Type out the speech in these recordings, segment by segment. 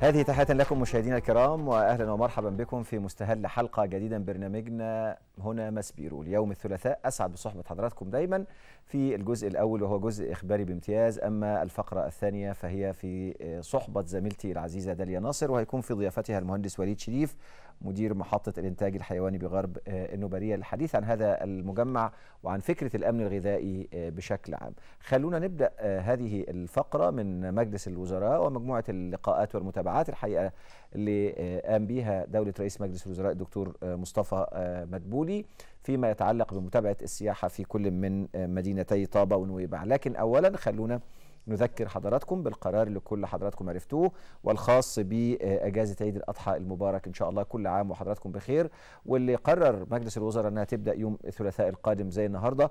هذه تحية لكم مشاهدينا الكرام واهلا ومرحبا بكم في مستهل حلقة جديدة من برنامجنا هنا مسبيرو اليوم الثلاثاء اسعد بصحبة حضراتكم دايما في الجزء الاول وهو جزء اخباري بامتياز اما الفقرة الثانية فهي في صحبة زميلتي العزيزة داليا ناصر وهيكون في ضيافتها المهندس وليد شريف مدير محطة الإنتاج الحيواني بغرب النوبرية للحديث عن هذا المجمع وعن فكرة الأمن الغذائي بشكل عام خلونا نبدأ هذه الفقرة من مجلس الوزراء ومجموعة اللقاءات والمتابعات الحقيقة اللي قام بها دولة رئيس مجلس الوزراء الدكتور مصطفى مدبولي فيما يتعلق بمتابعة السياحة في كل من مدينتي طابة ونويبع لكن أولا خلونا نذكر حضراتكم بالقرار اللي كل حضراتكم عرفتوه والخاص بأجازة عيد الأضحى المبارك إن شاء الله كل عام وحضراتكم بخير واللي قرر مجلس الوزراء أنها تبدأ يوم الثلاثاء القادم زي النهاردة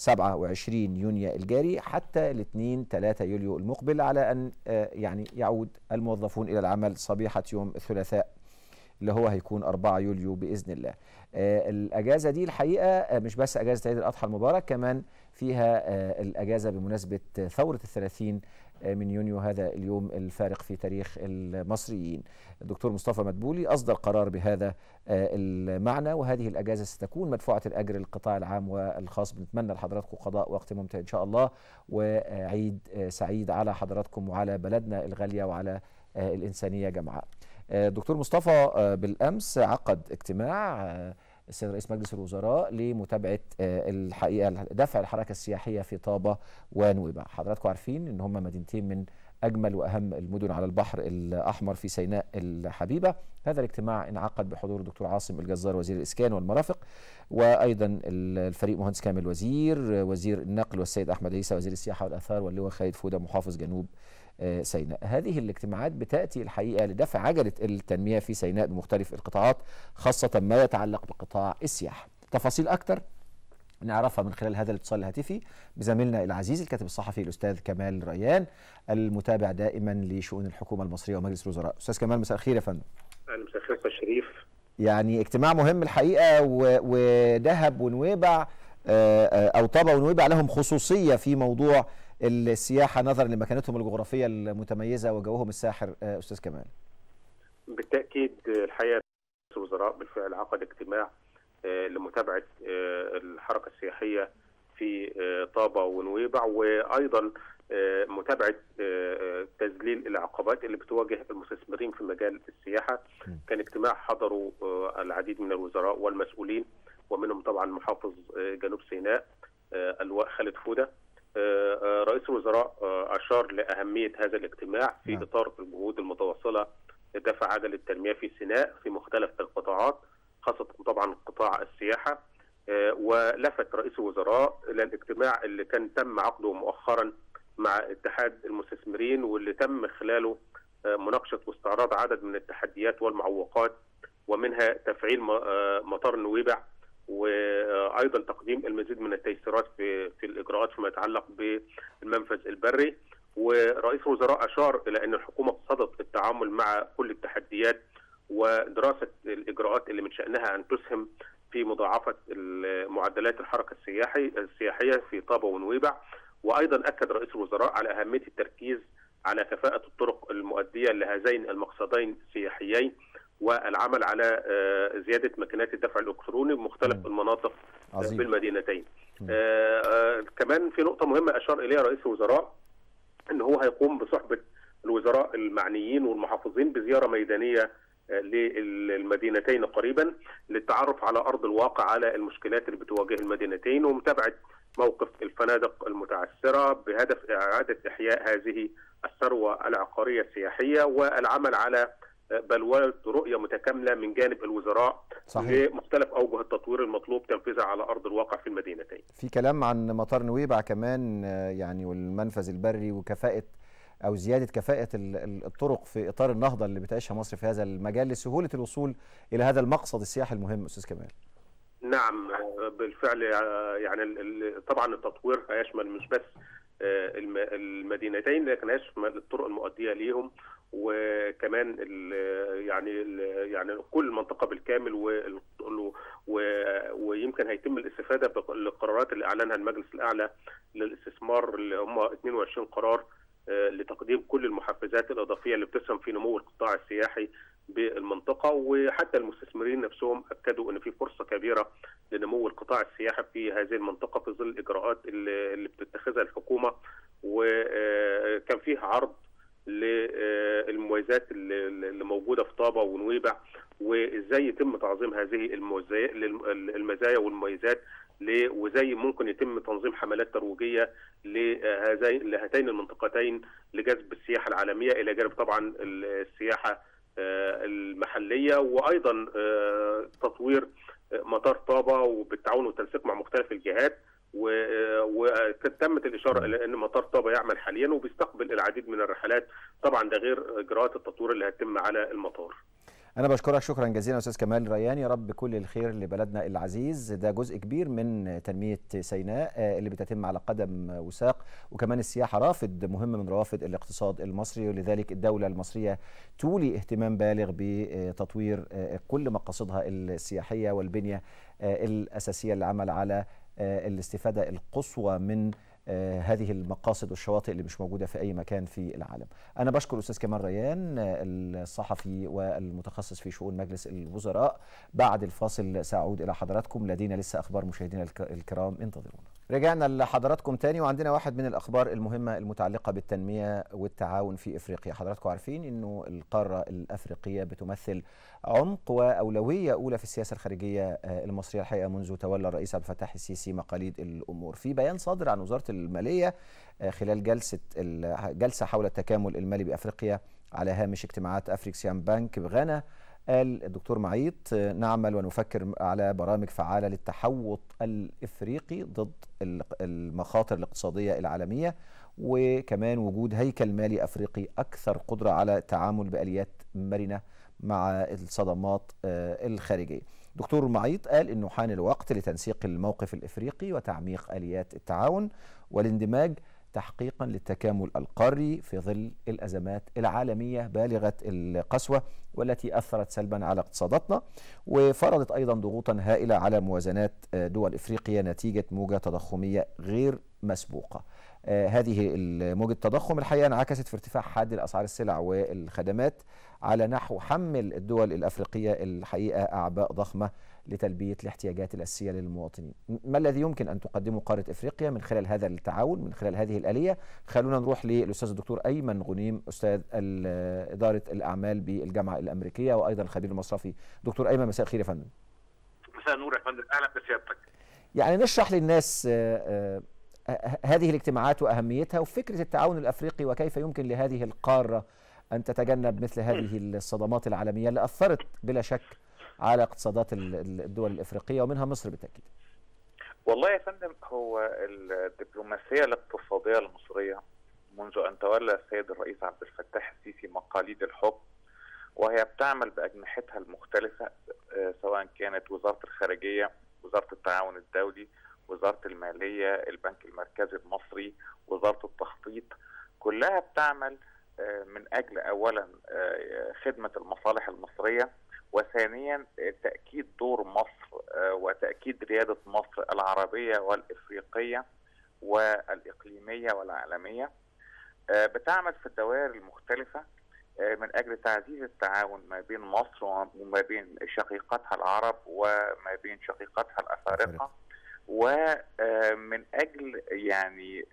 27 يونيو الجاري حتى الاثنين 3 يوليو المقبل على أن يعني يعود الموظفون إلى العمل صبيحة يوم الثلاثاء اللي هو هيكون 4 يوليو باذن الله. آه الاجازه دي الحقيقه مش بس اجازه عيد الاضحى المبارك كمان فيها آه الاجازه بمناسبه ثوره الثلاثين من يونيو هذا اليوم الفارق في تاريخ المصريين الدكتور مصطفى مدبولي أصدر قرار بهذا المعنى وهذه الأجازة ستكون مدفوعة الأجر للقطاع العام والخاص بنتمنى لحضراتكم قضاء وقت ممتع إن شاء الله وعيد سعيد على حضراتكم وعلى بلدنا الغالية وعلى الإنسانية جمعاء دكتور مصطفى بالامس عقد اجتماع السيد رئيس مجلس الوزراء لمتابعه الحقيقه دفع الحركه السياحيه في طابه ونويبع حضراتكم عارفين ان هم مدينتين من اجمل واهم المدن على البحر الاحمر في سيناء الحبيبه هذا الاجتماع انعقد بحضور الدكتور عاصم الجزار وزير الاسكان والمرافق وايضا الفريق مهندس كامل وزير وزير النقل والسيد احمد عيسى وزير السياحه والاثار واللواء خالد فوده محافظ جنوب سيناء هذه الاجتماعات بتأتي الحقيقة لدفع عجلة التنمية في سيناء بمختلف القطاعات خاصة ما يتعلق بقطاع السياحة تفاصيل أكثر نعرفها من خلال هذا الاتصال الهاتفي بزميلنا العزيز الكاتب الصحفي الأستاذ كمال ريان المتابع دائما لشؤون الحكومة المصرية ومجلس الوزراء أستاذ كمال مساء الخير يا فندم أهلا مساء الخير أستاذ شريف يعني اجتماع مهم الحقيقة ودهب ونويبع أو طابة ونويبع لهم خصوصية في موضوع السياحه نظرا لمكانتهم الجغرافيه المتميزه وجوهم الساحر استاذ كمال. بالتاكيد الحقيقه الوزراء بالفعل عقد اجتماع لمتابعه الحركه السياحيه في طابه ونويبع وايضا متابعه تذليل العقبات اللي بتواجه المستثمرين في مجال السياحه كان اجتماع حضروا العديد من الوزراء والمسؤولين ومنهم طبعا محافظ جنوب سيناء اللواء خالد فوده رئيس الوزراء أشار لأهمية هذا الاجتماع في نعم. إطار الجهود المتواصلة لدفع عجل التنمية في سيناء في مختلف القطاعات خاصة طبعا قطاع السياحة ولفت رئيس الوزراء إلى الاجتماع اللي كان تم عقده مؤخرا مع اتحاد المستثمرين واللي تم خلاله مناقشة واستعراض عدد من التحديات والمعوقات ومنها تفعيل مطار نويبع وايضا تقديم المزيد من التيسيرات في في الاجراءات فيما يتعلق بالمنفذ البري ورئيس الوزراء اشار الى ان الحكومه قصدت التعامل مع كل التحديات ودراسه الاجراءات اللي من شانها ان تسهم في مضاعفه معدلات الحركه السياحي السياحيه في طابه ونويبع وايضا اكد رئيس الوزراء على اهميه التركيز على كفاءه الطرق المؤديه لهذين المقصدين السياحيين والعمل على زياده ماكينات الدفع الالكتروني بمختلف م. المناطق عظيم. بالمدينتين. آآ آآ كمان في نقطه مهمه اشار اليها رئيس الوزراء ان هو هيقوم بصحبه الوزراء المعنيين والمحافظين بزياره ميدانيه للمدينتين قريبا للتعرف على ارض الواقع على المشكلات اللي بتواجه المدينتين ومتابعه موقف الفنادق المتعثره بهدف اعاده احياء هذه الثروه العقاريه السياحيه والعمل على بل رؤية متكاملة من جانب الوزراء صحيح. لمختلف أوجه التطوير المطلوب تنفيذها على أرض الواقع في المدينتين في كلام عن مطار نويبع كمان يعني والمنفذ البري وكفاءة أو زيادة كفاءة الطرق في إطار النهضة اللي بتعيشها مصر في هذا المجال لسهولة الوصول إلى هذا المقصد السياحي المهم أستاذ كمال نعم بالفعل يعني طبعا التطوير هيشمل مش بس المدينتين لكن هيشمل الطرق المؤدية ليهم وكمان ال يعني ال يعني كل منطقه بالكامل و ويمكن هيتم الاستفاده بالقرارات اللي اعلنها المجلس الاعلى للاستثمار اللي هم 22 قرار لتقديم كل المحفزات الاضافيه اللي بتسهم في نمو القطاع السياحي بالمنطقه وحتى المستثمرين نفسهم اكدوا ان في فرصه كبيره لنمو القطاع السياحي في هذه المنطقه في ظل الاجراءات اللي بتتخذها الحكومه وكان فيه عرض للمميزات اللي موجوده في طابه ونويبع وازاي يتم تعظيم هذه المزايا والمميزات وزي ممكن يتم تنظيم حملات ترويجيه لهذين لهاتين المنطقتين لجذب السياحه العالميه الى جانب طبعا السياحه المحليه وايضا تطوير مطار طابه وبالتعاون والتنسيق مع مختلف الجهات وتمت الاشاره الى ان مطار طابه يعمل حاليا وبيستقبل العديد من الرحلات طبعا ده غير اجراءات التطوير اللي هتتم على المطار. أنا بشكرك شكرا جزيلا أستاذ كمال ريان يا رب كل الخير لبلدنا العزيز ده جزء كبير من تنمية سيناء اللي بتتم على قدم وساق وكمان السياحة رافد مهم من روافد الاقتصاد المصري ولذلك الدولة المصرية تولي اهتمام بالغ بتطوير كل مقاصدها السياحية والبنية الأساسية للعمل على الاستفادة القصوى من آه هذه المقاصد والشواطئ اللي مش موجودة في أي مكان في العالم أنا بشكر أستاذ كمال ريان الصحفي والمتخصص في شؤون مجلس الوزراء بعد الفاصل سأعود إلى حضراتكم لدينا لسه أخبار مشاهدينا الكرام انتظرونا رجعنا لحضراتكم تاني وعندنا واحد من الأخبار المهمة المتعلقة بالتنمية والتعاون في إفريقيا حضراتكم عارفين أنه القارة الأفريقية بتمثل عمق وأولوية أولى في السياسة الخارجية المصرية الحقيقة منذ تولى الرئيس عبد الفتاح السيسي مقاليد الأمور في بيان صادر عن وزارة المالية خلال جلسة جلسة حول التكامل المالي بأفريقيا على هامش اجتماعات أفريكسيان بانك بغانا قال الدكتور معيط نعمل ونفكر على برامج فعالة للتحوط الإفريقي ضد المخاطر الاقتصادية العالمية وكمان وجود هيكل مالي أفريقي أكثر قدرة على التعامل بآليات مرنة مع الصدمات الخارجية دكتور معيط قال انه حان الوقت لتنسيق الموقف الافريقي وتعميق اليات التعاون والاندماج تحقيقا للتكامل القاري في ظل الازمات العالميه بالغه القسوه والتي اثرت سلبا على اقتصاداتنا وفرضت ايضا ضغوطا هائله على موازنات دول افريقيا نتيجه موجه تضخميه غير مسبوقه. آه هذه موجة التضخم الحقيقة انعكست في ارتفاع حاد الأسعار السلع والخدمات على نحو حمل الدول الأفريقية الحقيقة أعباء ضخمة لتلبية الاحتياجات الأساسية للمواطنين ما الذي يمكن أن تقدمه قارة إفريقيا من خلال هذا التعاون من خلال هذه الآلية خلونا نروح للأستاذ الدكتور أيمن غنيم أستاذ إدارة الأعمال بالجامعة الأمريكية وأيضا الخبير المصرفي دكتور أيمن مساء الخير يا فندم مساء النور يا فندم أهلا بسيادتك يعني نشرح للناس آآ آآ هذه الاجتماعات واهميتها وفكره التعاون الافريقي وكيف يمكن لهذه القاره ان تتجنب مثل هذه الصدمات العالميه اللي اثرت بلا شك على اقتصادات الدول الافريقيه ومنها مصر بالتاكيد. والله يا فندم هو الدبلوماسيه الاقتصاديه المصريه منذ ان تولى السيد الرئيس عبد الفتاح السيسي مقاليد الحكم وهي بتعمل باجنحتها المختلفه سواء كانت وزاره الخارجيه، وزاره التعاون الدولي، وزاره الماليه، البنك المركزي المصري، وزاره التخطيط، كلها بتعمل من اجل اولا خدمه المصالح المصريه وثانيا تاكيد دور مصر وتاكيد رياده مصر العربيه والافريقيه والاقليميه والعالميه بتعمل في الدوائر المختلفه من اجل تعزيز التعاون ما بين مصر وما بين شقيقاتها العرب وما بين شقيقاتها الافارقه ومن اجل يعني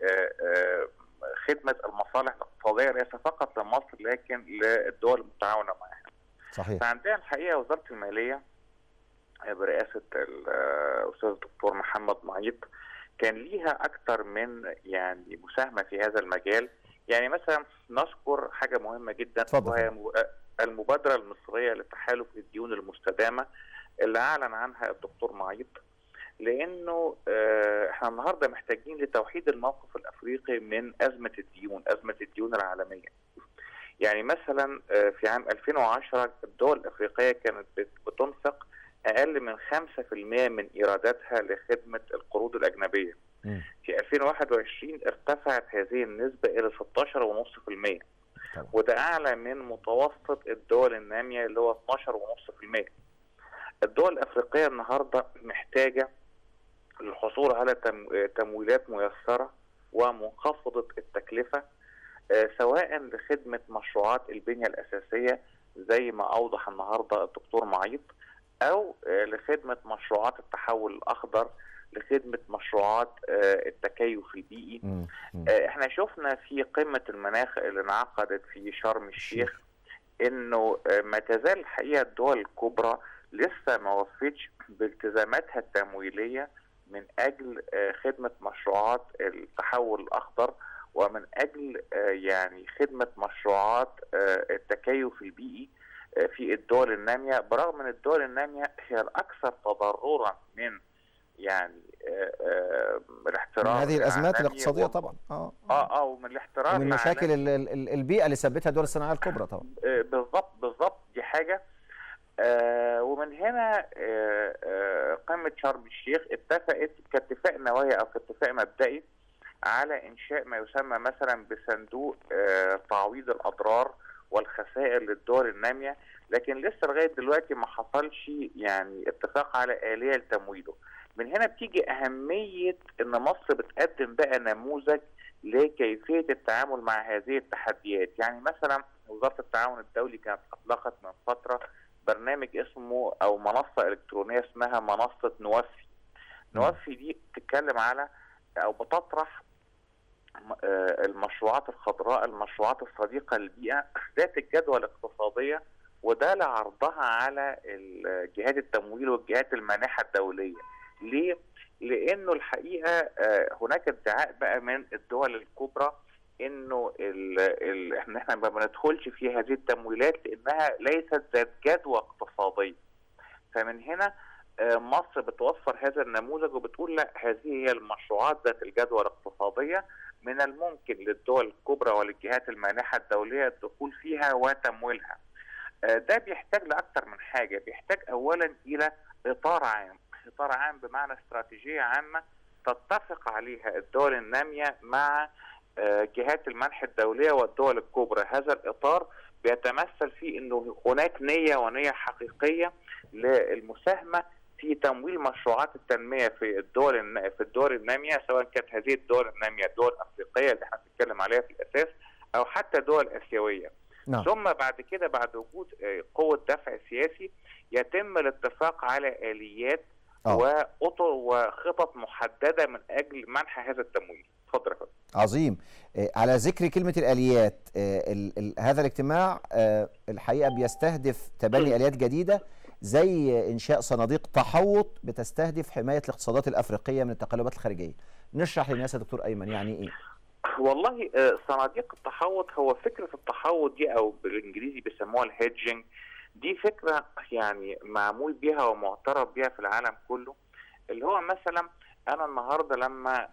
خدمه المصالح الاقتصاديه ليس فقط لمصر لكن للدول المتعاونه معها. صحيح. فعندنا الحقيقه وزاره الماليه برئاسه الاستاذ الدكتور محمد معيط كان ليها اكثر من يعني مساهمه في هذا المجال يعني مثلا نذكر حاجه مهمه جدا فضل. وهي المبادره المصريه لتحالف الديون المستدامه اللي اعلن عنها الدكتور معيط لانه احنا النهارده محتاجين لتوحيد الموقف الافريقي من ازمه الديون، ازمه الديون العالميه. يعني مثلا في عام 2010 الدول الافريقيه كانت بتنفق اقل من 5% من ايراداتها لخدمه القروض الاجنبيه. م. في 2021 ارتفعت هذه النسبه الى 16.5% وده اعلى من متوسط الدول الناميه اللي هو 12.5%. الدول الافريقيه النهارده محتاجه للحصول على تمويلات ميسره ومنخفضه التكلفه سواء لخدمه مشروعات البنيه الاساسيه زي ما اوضح النهارده الدكتور معيط او لخدمه مشروعات التحول الاخضر لخدمه مشروعات التكيف البيئي احنا شفنا في قمه المناخ اللي انعقدت في شرم الشيخ انه ما تزال الحقيقه الدول الكبرى لسه ما وفتش بالتزاماتها التمويليه من اجل خدمه مشروعات التحول الاخضر ومن اجل يعني خدمه مشروعات التكيف البيئي في الدول الناميه برغم ان الدول الناميه هي الاكثر تضررا من يعني الاحترار من هذه الازمات الاقتصاديه و... طبعا اه اه اه ومن الاحترار ومن مشاكل البيئه اللي سبتها الدول الصناعيه الكبرى طبعا بالضبط بالضبط دي حاجه آه ومن هنا آه آه قمه شرم الشيخ اتفقت كاتفاق نوايا او كاتفاق مبدئي على انشاء ما يسمى مثلا بصندوق آه تعويض الاضرار والخسائر للدول الناميه لكن لسه لغايه دلوقتي ما حصلش يعني اتفاق على اليه لتمويله. من هنا بتيجي اهميه ان مصر بتقدم بقى نموذج لكيفيه التعامل مع هذه التحديات، يعني مثلا وزاره التعاون الدولي كانت اطلقت من فتره برنامج اسمه او منصه الكترونيه اسمها منصه نوفي. نوفي دي بتتكلم على او بتطرح المشروعات الخضراء المشروعات الصديقة للبيئة ذات الجدوى الاقتصادية وده لعرضها على جهات التمويل والجهات المانحة الدولية ليه؟ لأنه الحقيقة هناك ادعاء بقى من الدول الكبرى انه ال ال ان احنا ما بندخلش في هذه التمويلات لانها ليست ذات جدوى اقتصاديه. فمن هنا مصر بتوفر هذا النموذج وبتقول لا هذه هي المشروعات ذات الجدوى الاقتصاديه من الممكن للدول الكبرى وللجهات المانحه الدوليه الدخول فيها وتمويلها. ده بيحتاج لاكثر من حاجه، بيحتاج اولا الى اطار عام، اطار عام بمعنى استراتيجيه عامه تتفق عليها الدول الناميه مع جهات المنح الدوليه والدول الكبرى، هذا الاطار بيتمثل في انه هناك نيه ونيه حقيقيه للمساهمه في تمويل مشروعات التنميه في الدول في الدول الناميه سواء كانت هذه الدول الناميه الدول الافريقيه اللي احنا بنتكلم عليها في الاساس او حتى دول اسيويه. نعم. ثم بعد كده بعد وجود قوه دفع سياسي يتم الاتفاق على اليات واطر وخطط محدده من اجل منح هذا التمويل. اتفضل يا فندم. عظيم على ذكر كلمة الآليات ال ال هذا الاجتماع الحقيقة بيستهدف تبني آليات جديدة زي إنشاء صناديق تحوط بتستهدف حماية الاقتصادات الأفريقية من التقلبات الخارجية نشرح للناس يا دكتور أيمن يعني إيه؟ والله صناديق التحوط هو فكرة التحوط دي أو بالإنجليزي بيسموها الهيدجنج دي فكرة يعني معمول بيها ومعترف بيها في العالم كله اللي هو مثلا أنا النهاردة لما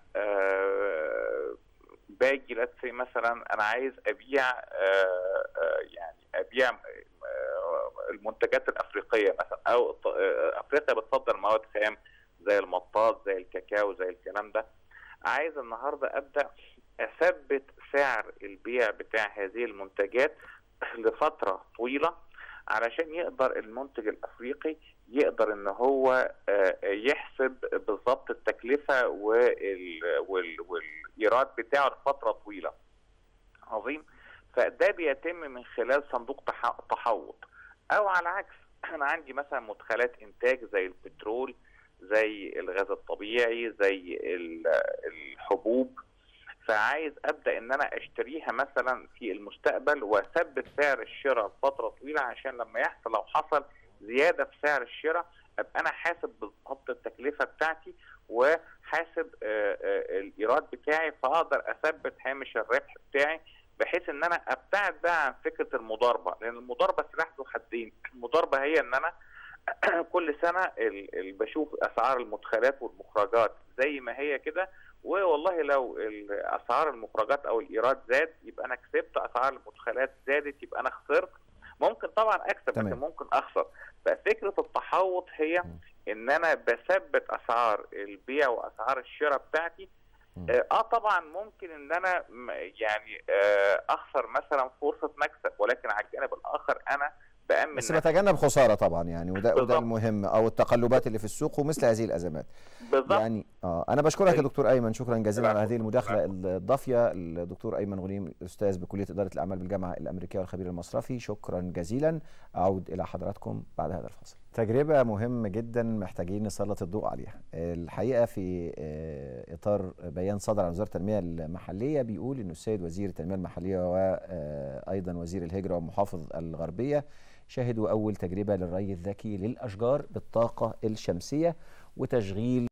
آه باجي لاتسي مثلا انا عايز ابيع آآ آآ يعني ابيع المنتجات الافريقيه مثلا او افريقيا بتصدر مواد خام زي المطاط زي الكاكاو زي الكلام ده عايز النهارده ابدا اثبت سعر البيع بتاع هذه المنتجات لفتره طويله علشان يقدر المنتج الافريقي يقدر ان هو يحسب بالظبط التكلفه وال وال والايراد بتاعه لفتره طويله. عظيم فده بيتم من خلال صندوق تحوط او على العكس انا عندي مثلا مدخلات انتاج زي البترول زي الغاز الطبيعي زي الحبوب فعايز ابدا ان انا اشتريها مثلا في المستقبل واثبت سعر الشراء لفتره طويله عشان لما يحصل لو حصل زياده في سعر الشراء ابقى انا حاسب بالضبط التكلفه بتاعتي وحاسب الايراد بتاعي فاقدر اثبت هامش الربح بتاعي بحيث ان انا ابتعد بقى عن فكره المضاربه لان المضاربه سلاح ذو حدين المضاربه هي ان انا كل سنه بشوف اسعار المدخلات والمخرجات زي ما هي كده والله لو اسعار المخرجات او الايراد زاد يبقى انا كسبت اسعار المدخلات زادت يبقى انا خسرت ممكن طبعا اكسب لكن ممكن اخسر ففكره التحوط هي ان انا بثبت اسعار البيع واسعار الشراء بتاعتي اه طبعا ممكن ان انا يعني آه اخسر مثلا فرصه مكسب ولكن على الجانب الاخر انا بامن بس نفسي. بتجنب خساره طبعا يعني وده وده بالظبط. المهم او التقلبات اللي في السوق ومثل هذه الازمات بالظبط يعني اه انا بشكرك يا دكتور ايمن شكرا جزيلا على العفو. هذه المداخله الضافيه الدكتور ايمن غنيم استاذ بكليه اداره الاعمال بالجامعه الامريكيه والخبير المصرفي شكرا جزيلا اعود الى حضراتكم بعد هذا الفاصل تجربه مهمه جدا محتاجين نسلط الضوء عليها الحقيقه في آه، اطار بيان صدر عن وزاره التنميه المحليه بيقول انه السيد وزير التنميه المحليه وايضا وزير الهجره ومحافظ الغربيه شهدوا اول تجربه للري الذكي للاشجار بالطاقه الشمسيه وتشغيل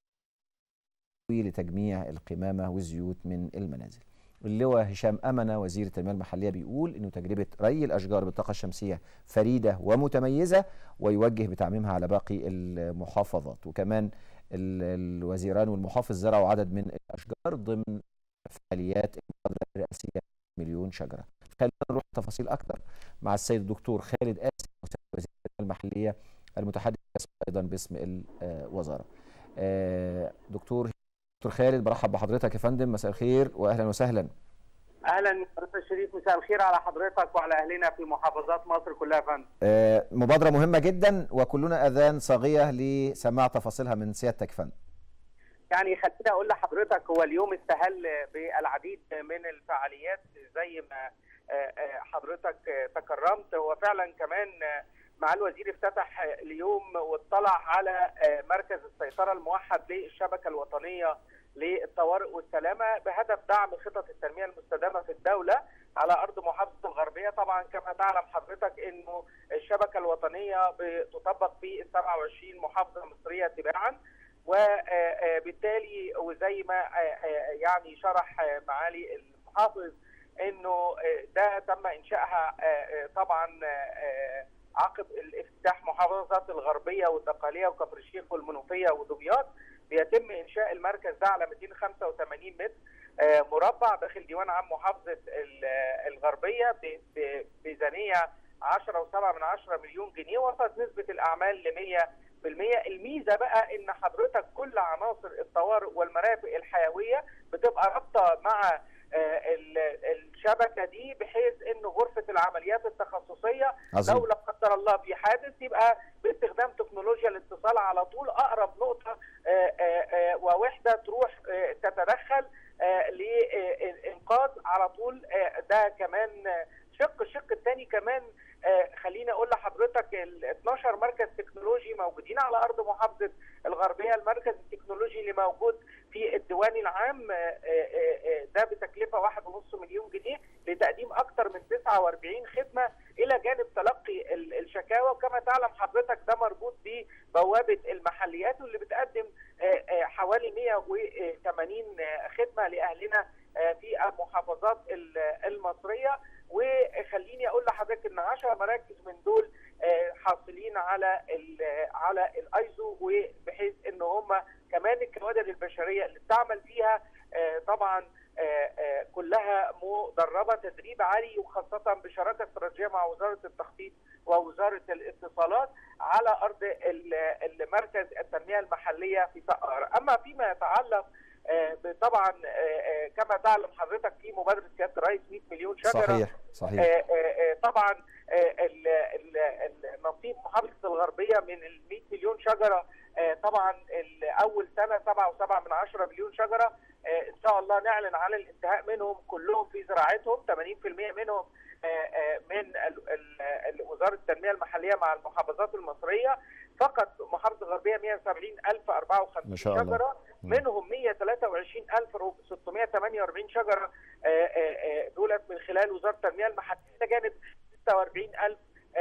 لتجميع القمامة والزيوت من المنازل اللواء هشام أمنة وزير التنمية المحلية بيقول أنه تجربة ري الأشجار بالطاقة الشمسية فريدة ومتميزة ويوجه بتعميمها على باقي المحافظات وكمان ال- الوزيران والمحافظ زرعوا عدد من الأشجار ضمن فعاليات المبادرة الرئاسية مليون شجرة خلينا نروح تفاصيل أكثر مع السيد الدكتور خالد قاسم مساعد وزير التنمية المحلية المتحدث أيضا باسم الوزارة آه، دكتور دكتور خالد برحب بحضرتك يا فندم مساء الخير واهلا وسهلا اهلا استاذ شريف مساء الخير على حضرتك وعلى اهلنا في محافظات مصر كلها يا فندم آه، مبادره مهمه جدا وكلنا اذان صاغيه لسماع تفاصيل من سيادتك يا فندم يعني خليني اقول لحضرتك هو اليوم استهل بالعديد من الفعاليات زي ما آه، آه، حضرتك آه، تكرمت هو فعلا كمان آه، مع الوزير افتتح آه، اليوم واطلع على آه، مركز السيطره الموحد للشبكه الوطنيه للطوارئ والسلامه بهدف دعم خطط التنميه المستدامه في الدوله على ارض محافظه الغربيه طبعا كما تعلم حضرتك انه الشبكه الوطنيه بتطبق في ال 27 محافظه مصريه تباعا وبالتالي وزي ما يعني شرح معالي المحافظ انه ده تم انشائها طبعا عقب الافتتاح محافظات الغربيه والدقهليه وكفر الشيخ والمنوفيه ودمياط بيتم انشاء المركز ده على 285 متر مربع داخل ديوان عام محافظه الغربيه بميزانيه 10.7 من 10 مليون جنيه وصلت نسبه الاعمال ل 100 بالمية الميزة بقى ان حضرتك كل عناصر الطوارئ والمرافق الحيوية بتبقى رابطة مع الشبكة دي بحيث ان غرفة العمليات التخصصية عظيم. لو لا قدر الله في حادث يبقى باستخدام تكنولوجيا الاتصال على طول اقرب نقطة ووحدة تروح تتدخل للانقاذ على طول ده كمان شق الشق الثاني كمان خليني اقول لحضرتك ال 12 مركز تكنولوجي موجودين على ارض محافظه الغربيه المركز التكنولوجي اللي موجود في الديوان العام ده بتكلفه 1.5 مليون جنيه لتقديم اكثر من 49 خدمه الى جانب تلقي الشكاوى وكما تعلم حضرتك ده مربوط ببوابه المحليات واللي بتقدم حوالي 180 خدمه لاهلنا في المحافظات المصريه وخليني اقول لحضرتك ان 10 مراكز من دول حاصلين على ال على الايزو وبحيث ان هم كمان الكوادر البشريه اللي بتعمل فيها طبعا كلها مدربه تدريب عالي وخاصه بشراكه استراتيجيه مع وزاره التخطيط ووزاره الاتصالات على ارض المركز التنميه المحليه في سقاره اما فيما يتعلق طبعا كما تعلم حضرتك في مبادره سياده الرئيس 100 مليون شجره صحيح صحيح طبعا نصيب محافظه الغربيه من ال 100 مليون شجره طبعا اول سنه 7.7 من 10 مليون شجره ان شاء الله نعلن عن الانتهاء منهم كلهم في زراعتهم 80% منهم من وزاره التنميه المحليه مع المحافظات المصريه فقط محافظه الغربيه 170054 شجره منهم 123648 شجره دولت من خلال وزاره التنميه المحليه الى جانب 46000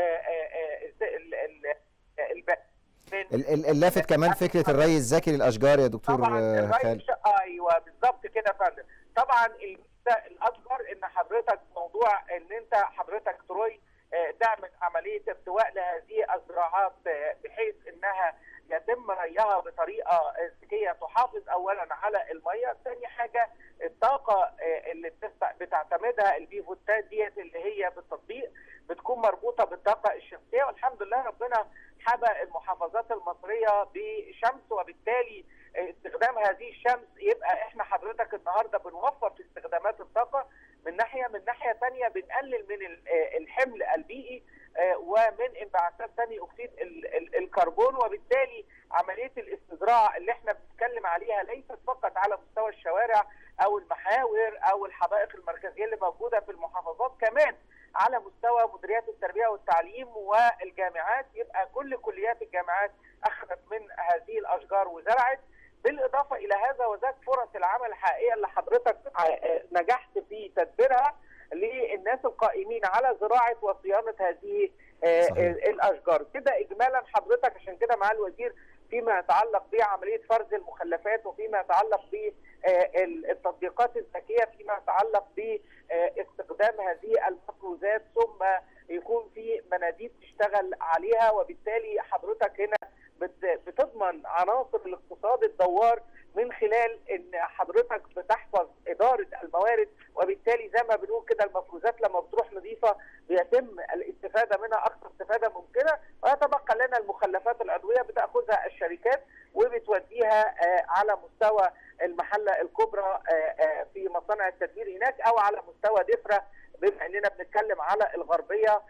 اللافت كمان فكره الري الذكي للاشجار يا دكتور طبعا خالد ايوه بالظبط كده يا فندم طبعا الميزه الاكبر ان حضرتك موضوع ان انت حضرتك تروي تعمل عمليه ارتواء لهذه الزراعات بحيث انها يتم ريها بطريقه ذكيه تحافظ اولا على الميه، ثاني حاجه الطاقه اللي بتعتمدها البيفوتات ديت اللي هي بالتطبيق بتكون مربوطه بالطاقه الشمسيه والحمد لله ربنا حبى المحافظات المصريه بشمس وبالتالي استخدام هذه الشمس يبقى احنا حضرتك النهارده بنوفر في استخدامات الطاقه من ناحيه من ناحيه ثانيه بنقلل من الحمل البيئي ومن انبعاثات ثاني اكسيد الكربون وبالتالي عمليه الاستزراع اللي احنا بنتكلم عليها ليست فقط على مستوى الشوارع او المحاور او الحدائق المركزيه اللي موجوده في المحافظات كمان على مستوى مديريات التربيه والتعليم والجامعات يبقى كل كليات الجامعات اخذت من هذه الاشجار وزرعت بالاضافه الى هذا وذاك فرص العمل الحقيقيه اللي حضرتك نجحت في تدبيرها للناس القائمين على زراعه وصيانه هذه صحيح. الاشجار كده اجمالا حضرتك عشان كده مع الوزير فيما يتعلق بعمليه فرز المخلفات وفيما يتعلق بالتطبيقات الذكيه فيما يتعلق باستخدام هذه المفروزات ثم يكون في مناديب تشتغل عليها وبالتالي حضرتك هنا بتضمن عناصر الاقتصاد الدوار من خلال ان حضرتك بتحفظ اداره الموارد وبالتالي زي ما بنقول كده المفروزات لما بتروح نظيفه بيتم الاستفاده منها اكثر استفاده ممكنه ويتبقى لنا المخلفات العضويه بتاخذها الشركات وبتوديها على مستوى المحله الكبرى في مصانع التدوير هناك او على مستوى دفره بما اننا بنتكلم على الغربيه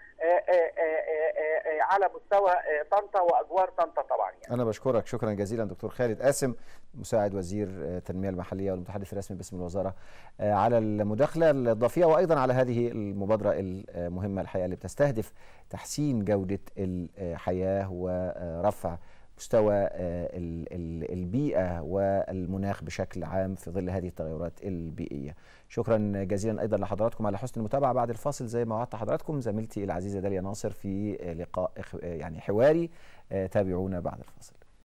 على مستوى طنطا واجوار طنطا طبعا يعني. انا بشكرك شكرا جزيلا دكتور خالد قاسم مساعد وزير التنميه المحليه والمتحدث الرسمي باسم الوزاره على المداخله الاضافيه وايضا على هذه المبادره المهمه الحقيقه اللي بتستهدف تحسين جوده الحياه ورفع مستوى البيئة والمناخ بشكل عام في ظل هذه التغيرات البيئية شكرا جزيلا أيضا لحضراتكم على حسن المتابعة بعد الفاصل زي ما وعدت حضراتكم زميلتي العزيزة داليا ناصر في لقاء يعني حواري تابعونا بعد الفاصل